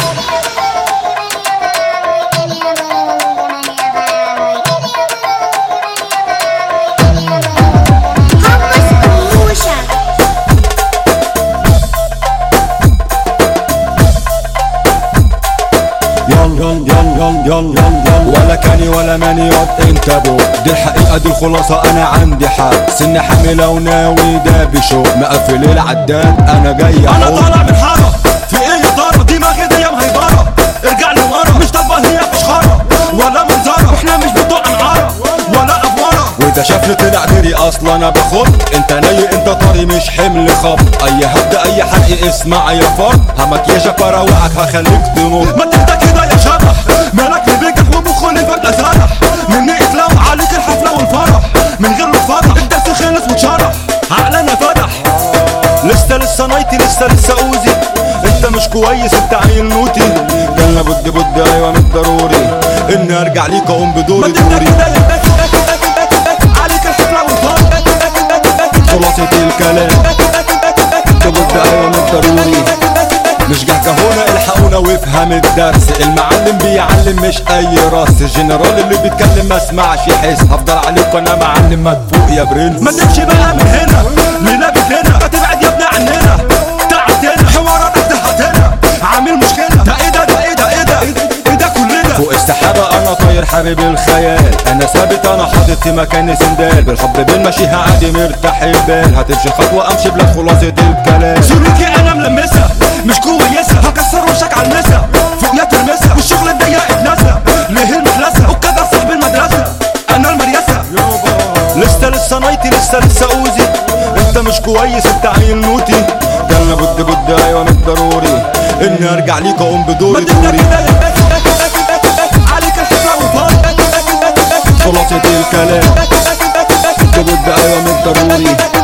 حمص قموشة يلا يلا يلا يلا ولا كاني ولا ماني وات انت بو دي الحقيقة دي الخلاصة انا عندي حق سن حاملة وناوي ده بشوق مقفل العداد انا جاي انا اهو طالع من حارة في ايه يا ترى دماغي دي مهيبرة ارجع لي ورا مش طالبة هي فشخرة ولا منظرة احنا مش بتوع انعارة ولا افورة وده شافني طلع ديري اصلا انا باخد انت ناي انت طري مش حمل خط اي هبدا اي حرق اسمع يا فرد همكياجك واروعك هخليك تنط ما تهدى كده يا شبح مالك لبيكك ومخوني فجأة سرح مني اتلم عليك الحفلة والفرح من غير ما تفرح الدرس خلص واتشرح عقلنا فتح لسه لسه نايتي لسه لسه اوزي انت مش كويس انت عيل نوتي كان لابد بد ايوه من ضروري اني ارجع ليك اقوم ما بدوري تهدى دوري كده يا بك بك بك بك بك عليك الحفلة والفرح خلاصة الكلام لابد ايوه من ضروري مش جهكة هنا الحقونا وافهم الدرس المعلم بيعلم مش اي راس الجنرال اللي بيتكلم ما اسمعش يحس هفضل عليك وانا معلم مدفوق يا برنس ما تمشي بقى من هنا لنبي هنا هتبعد يا ابني عننا تعتنا حواراتك تحتنا عامل مشكلة ده ايه ده ده ايه ده ايه ده ايه ده كل ده فوق السحابة انا طاير حبيب الخيال انا ثابت انا حاطط في مكاني سندال بالحب بنمشيها عادي مرتاح البال هتمشي خطوة امشي بلا خلاصة الكلام سلوكي انا ملمسها مش كويسة هكسر وشك على المسا فوق يا ترمسها والشغل الضيق اتنسى ليه المخلصة وكده صاحب المدرسة انا المريسة لسه لسه نايتي لسه لسه اوزي انت مش كويس انت عيل نوتي كان لابد بد ايوه من ضروري اني ارجع ليك اقوم ما بدوري تبدأ دوري كده يا بك بك بك بك بك عليك الحفلة والفرح خلاصة الكلام لابد ايوه من ضروري